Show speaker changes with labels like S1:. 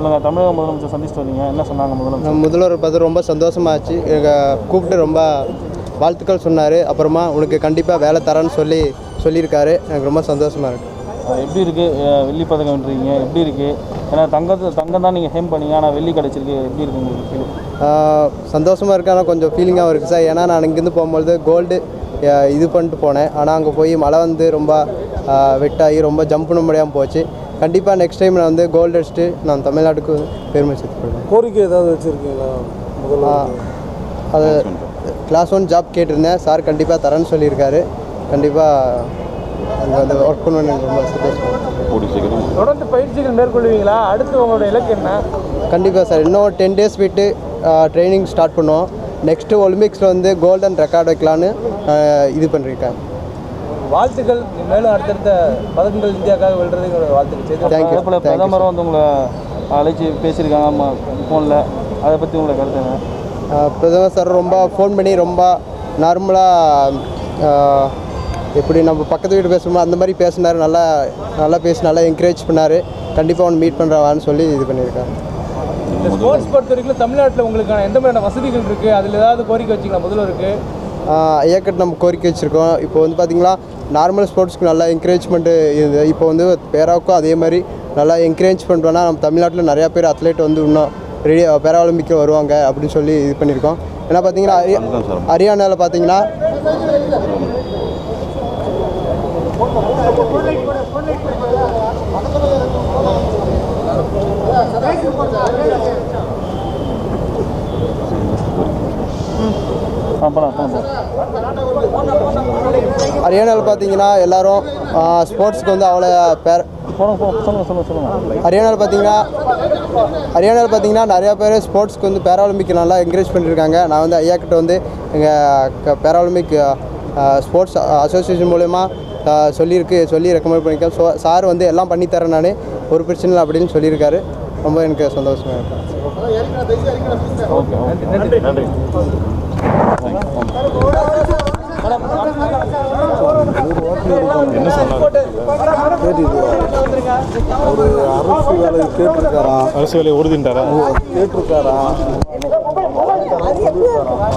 S1: சொல்லுங்கள் தமிழக முதலமைச்சர் சந்திச்சுட்டு வந்தீங்க என்ன சொன்னாங்க முதலமைச்சர்
S2: நம்ம முதல்வர் பார்த்து ரொம்ப சந்தோஷமாச்சு எங்கள் கூப்பிட்டு ரொம்ப வாழ்த்துக்கள் சொன்னார் அப்புறமா உனக்கு கண்டிப்பாக வேலை தரேன்னு சொல்லி சொல்லியிருக்காரு எனக்கு ரொம்ப சந்தோஷமாக இருக்குது
S1: அஹ் எப்படி இருக்குது வெள்ளி பதக்கம் வென்றீங்க எப்படி இருக்குது ஏன்னா தங்கத்தை தங்கம் தான் நீங்கள் ஹேம் பண்ணீங்க ஆனால் வெள்ளி கிடச்சிருக்கு எப்படி இருக்கு உங்களுக்கு feel?
S2: சந்தோஷமாக இருக்கு ஆனால் கொஞ்சம் ஃபீலிங்காகவும் இருக்குது சார் ஏன்னா நான் இங்கேருந்து போகும்பொழுது கோல்டு இது பண்ணிட்டு போனேன் ஆனால் அங்கே போய் மழை வந்து ரொம்ப ஆஹ், வெட்டாகி ரொம்ப ஜம்ப் பண்ண முடியாமல் போச்சு கண்டிப்பாக நெக்ஸ்ட் டைம் நான் வந்து கோல்டு அடிச்சுட்டு நான் தமிழ்நாட்டுக்கு பெருமை சேர்த்துப்படுவேன்
S3: கோரிக்கை ஏதாவது வச்சுருக்கீங்களா முதல்ல
S2: அது கிளாஸ் ஒன் ஜாப் கேட்டிருந்தேன் சார் கண்டிப்பாக தரேன்னு சொல்லியிருக்காரு கண்டிப்பாக அங்கே வந்து ஒர்க் பண்ண எனக்கு ரொம்ப சந்தோஷம்
S4: தொடர்ந்து பயிற்சிகள் மேற்கொள்வீங்களா அடுத்து உங்களோட இலக்கு என்ன
S2: கண்டிப்பாக சார் இன்னும் டென் டேஸ் விட்டு ட்ரைனிங் ஸ்டார்ட் பண்ணுவோம் நெக்ஸ்ட்டு ஒலிம்பிக்ஸில் வந்து கோல்டன் ரெக்கார்ட் வைக்கலான்னு ஆஹ், இது பண்ணியிருக்கேன்
S4: வாழ்த்துக்கள் மேலும் அடுத்தடுத்த பதக்கங்கள் இந்தியாவுக்காக வெல்றதுக்கு என்னோட வாழ்த்துக்கள் செய்து
S2: தேங்க்யூ
S1: அதே போல் பிரதமர் வந்து உங்களை அழைச்சி பேசியிருக்காங்க ஃபோனில் அதை பற்றி உங்களை கருத்து என்ன
S2: ஆஹ், பிரதமர் சார் ரொம்ப ஃபோன் பண்ணி ரொம்ப நார்மலாக எப்படி நம்ம பக்கத்து வீடு பேசுவோமோ அந்த மாதிரி பேசினார் நல்லா நல்லா பேசி நல்லா என்கரேஜ் பண்ணார் கண்டிப்பாக அவன் மீட் பண்ணுறான்னு சொல்லி இது பண்ணியிருக்காரு
S4: இந்த ஸ்போர்ட்ஸ் பொறுத்த வரைக்கும் தமிழ்நாட்டில் உங்களுக்கான எந்த மாதிரியான வசதிகள் இருக்குது அதில் ஏதாவது கோரிக்கை வச்சிங்களா முதல்வருக்கு
S2: ஐயாக்கட் நம்ம கோரிக்கை வச்சுருக்கோம் இப்போ வந்து பார்த்திங்களா நார்மல் ஸ்போர்ட்ஸ்க்கு நல்லா என்கரேஜ்மெண்ட்டு இருந்தது இப்போ வந்து பேராவுக்கும் அதே மாதிரி நல்லா என்கரேஜ் பண்ணுறோன்னா நம்ம தமிழ்நாட்டில் நிறையா பேர் அத்லெட் வந்து இன்னும் ரெடி பேரா ஒலிம்பிக்கில் வருவாங்க அப்படின்னு சொல்லி இது பண்ணியிருக்கோம் ஏன்னா பார்த்தீங்கன்னா ஹரி- ஹரியானாவில் பார்த்தீங்கன்னா
S1: ஆ போகலாம் போகலாம்
S2: ஹரியானாவில் பார்த்தீங்கன்னா எல்லாரும் ஸ்போர்ட்ஸ்க்கு வந்து அவ்வளோ பேர்
S1: போகலாம் போ சொல்லுங்கள் சொல்லுங்கள் சொல்லுங்கள்
S2: ஹரியானாவில் பார்த்தீங்கன்னா ஹரியானாவில் பார்த்தீங்கன்னா நிறையா பேர் ஸ்போர்ட்ஸ்க்கு வந்து பேராலிம்பிக் நல்லா என்கரேஜ் பண்ணியிருக்காங்க நான் வந்து ஐயா கிட்ட வந்து எங்கள் பேராலிம்பிக் ஸ்போர்ட்ஸ் அசோசியேஷன் மூலயமா சொல்லியிருக்கு சொல்லி ரெக்கமெண்ட் பண்ணியிருக்கேன் ஸோ சார் வந்து எல்லாம் பண்ணித்தரேன் நான் ஒரு பிரச்சனை இல்லை அப்படின்னு சொல்லியிருக்காரு ரொம்ப எனக்கு சந்தோஷமாக இருக்கு
S1: ஓகே ஓகே நன்றி நன்றி
S3: ஒரு அரசு வேலை கேட்டிருக்காராம்
S5: அரசு வேலையை உறுதின்றாரா
S3: கேட்டிருக்காராம்